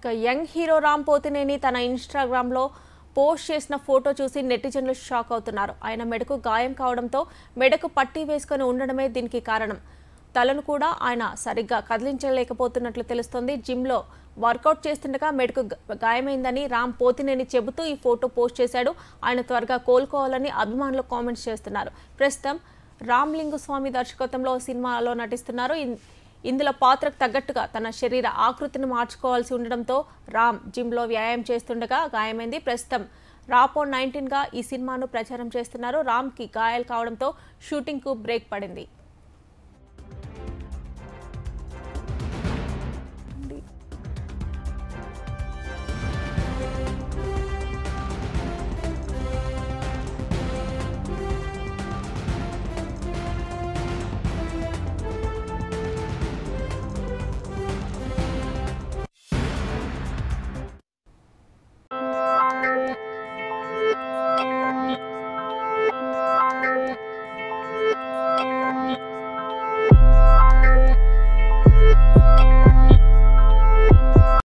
ఇక young hero Ram Pothineni తన ఇన్స్టాగ్రామ్లో పోస్ట్ చేసిన ఫోటో చూసి నెటిజన్లు షాక్ అవుతున్నారు ఆయన మెడకు గాయం కావడంతో మెడకు పట్టీ వేసుకొని ఉండడమే దీనికి కారణం తలను కూడా ఆయన సరిగ్గా కదిలించలేకపోతున్నట్లు తెలుస్తోంది జిమ్లో వర్కౌట్ చేస్తుండగా మెడకు గ- గాయమైందని రామ్ పోతినేని చెబుతూ ఈ ఫోటో పోస్ట్ చేశాడు ఆయన త్వరగా కోలుకోవాలని అభిమానులు కామెంట్స్ చేస్తున్నారు ప్రస్తుతం రామ్ లింగుస్వామి దర్శకత్వంలో ఓ సినిమాలో నటిస్తున్నారు ఇన్- ఇందులో పాత్రకు తగ్గట్టుగా తన శరీర ఆకృతిని మార్చుకోవాల్సి ఉండడంతో రామ్ జిమ్లో వ్యాయామం చేస్తుండగా గాయమైంది ప్రస్తుతం రాపో నైన్టీన్గా ఈ సినిమాను ప్రచారం చేస్తున్నారు రామ్కి గాయాలు కావడంతో షూటింగ్కు బ్రేక్ పడింది